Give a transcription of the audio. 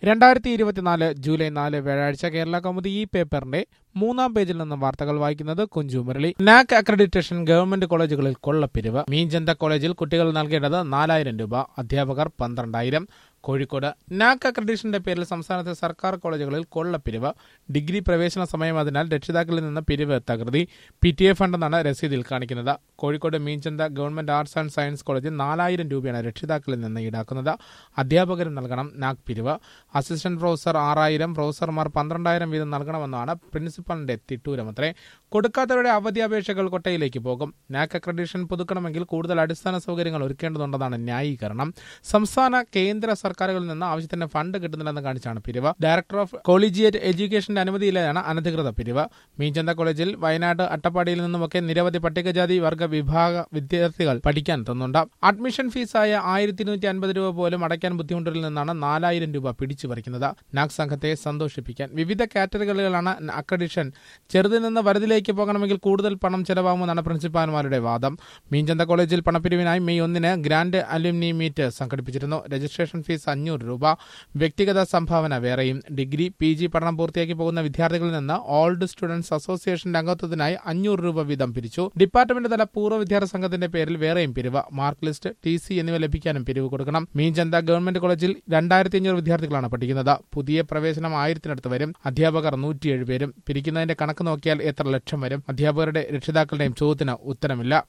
രണ്ടായിരത്തി ഇരുപത്തിനാല് ജൂലൈ നാല് വ്യാഴാഴ്ച കേരള കൗമുദി ഈ പേപ്പറിന്റെ മൂന്നാം പേജിൽ നിന്നും വാർത്തകൾ വായിക്കുന്നത് Kunju Murali NAAC accreditation government കോളേജുകളിൽ കൊള്ളപ്പിരിവ് മീൻചന്ത കോളേജിൽ കുട്ടികൾ നൽകേണ്ടത് നാലായിരം രൂപ അധ്യാപകർ പന്ത്രണ്ടായിരം കോഴിക്കോട് നാക് അക്രഡിറ്റേഷന്റെ പേരിൽ സംസ്ഥാനത്തെ സർക്കാർ കോളേജുകളിൽ കൊള്ളപ്പിരിവ് ഡിഗ്രി പ്രവേശന സമയം അതിനാൽ രക്ഷിതാക്കളിൽ നിന്ന് പിരിവ് തകൃതി പി ടി എ ഫണ്ടെന്നാണ് രസീതിൽ കാണിക്കുന്നത് Kozhikode Meenchanda government arts and science കോളേജിൽ നാലായിരം രൂപയാണ് രക്ഷിതാക്കളിൽ നിന്ന് ഈടാക്കുന്നത് അധ്യാപകരും നൽകണം നാക് പിരിവ് അസിസ്റ്റന്റ് പ്രൊഫസർ ആറായിരം പ്രൊഫസർമാർ പന്ത്രണ്ടായിരം വീതം നൽകണമെന്നാണ് പ്രിൻസിപ്പലിന്റെ തിട്ടൂരമത്രേ കൊടുക്കാത്തവരുടെ അവധി അപേക്ഷകൾ കൊട്ടയിലേക്ക് പോകും നാക് അക്രഡിറ്റേഷൻ പുതുക്കണമെങ്കിൽ കൂടുതൽ അടിസ്ഥാന സൗകര്യങ്ങൾ ഒരുക്കേണ്ടതുണ്ടെന്നാണ് ന്യായീകരണം സംസ്ഥാന കേന്ദ്ര സർക്കാരുകളിൽ നിന്ന് ആവശ്യത്തിന് ഫണ്ട് കിട്ടുന്നില്ലെന്ന് കാണിച്ചാണ് പിരിവ് ഡയറക്ടർ ഓഫ് കോളീജിയേറ്റ് എഡ്യൂക്കേഷന്റെ അനുമതിയിലാണ് അനധികൃത പിരിവ് മീൻചന്ത കോളേജിൽ വയനാട് അട്ടപ്പാടിയിൽ നിന്നുമൊക്കെ നിരവധി പട്ടികജാതി വർഗ വിഭാഗ വിദ്യാർത്ഥികൾ പഠിക്കാൻ എത്തുന്നുണ്ട് അഡ്മിഷൻ ഫീസായ ആയിരത്തി ഇരുന്നൂറ്റി അൻപത് രൂപ പോലും അടയ്ക്കാൻ ബുദ്ധിമുട്ടിൽ നിന്നാണ് നാലായിരം രൂപ പിടിച്ചു പറിക്കുന്നത് നാക് സംഘത്തെ സന്തോഷിപ്പിക്കാൻ വിവിധ കാറ്റഗറികളിലാണ് അക്രഡിഷൻ ചെറുതിൽ നിന്ന് വലുതിലേക്ക് പോകണമെങ്കിൽ കൂടുതൽ പണം ചെലവാകുമെന്നാണ് പ്രിൻസിപ്പാൽമാരുടെ വാദം മീൻചന്ത കോളേജിൽ പണപ്പിരിവിനായി മെയ് ഒന്നിന് ഗ്രാൻഡ് അലുമിനി മീറ്റ് സംഘടിപ്പിച്ചിരുന്നു രജിസ്ട്രേഷൻ ഫീസ് അഞ്ഞൂറ് രൂപ വ്യക്തിഗത സംഭാവന വേറെയും ഡിഗ്രി പി ജി പഠനം പൂർത്തിയാക്കി പോകുന്ന വിദ്യാർത്ഥികളിൽ നിന്ന് ഓൾഡ് സ്റ്റുഡൻസ് അസോസിയേഷന്റെ അംഗത്വത്തിനായി അഞ്ഞൂറ് രൂപ വീതം പിരിച്ചു ഡിപ്പാർട്ട്മെന്റ് തല പൂർവ്വ വിദ്യാർത്ഥി സംഘത്തിന്റെ പേരിൽ വേറെയും പിരിവ് മാർക്ക് ലിസ്റ്റ് ടി സി എന്നിവ ലഭിക്കാനും പിരിവ് കൊടുക്കണം മീൻചന്ത ഗവൺമെന്റ് കോളേജിൽ രണ്ടായിരത്തി അഞ്ഞൂറ് വിദ്യാർത്ഥികളാണ് പഠിക്കുന്നത് പുതിയ പ്രവേശനം ആയിരത്തിനടുത്ത് വരും അധ്യാപകർ നൂറ്റിയേഴ് പേരും പിരിക്കുന്നതിന്റെ കണക്ക് നോക്കിയാൽ എത്ര ലക്ഷം വരും അധ്യാപകരുടെ രക്ഷിതാക്കളുടെയും ചോദ്യത്തിന് ഉത്തരമില്ല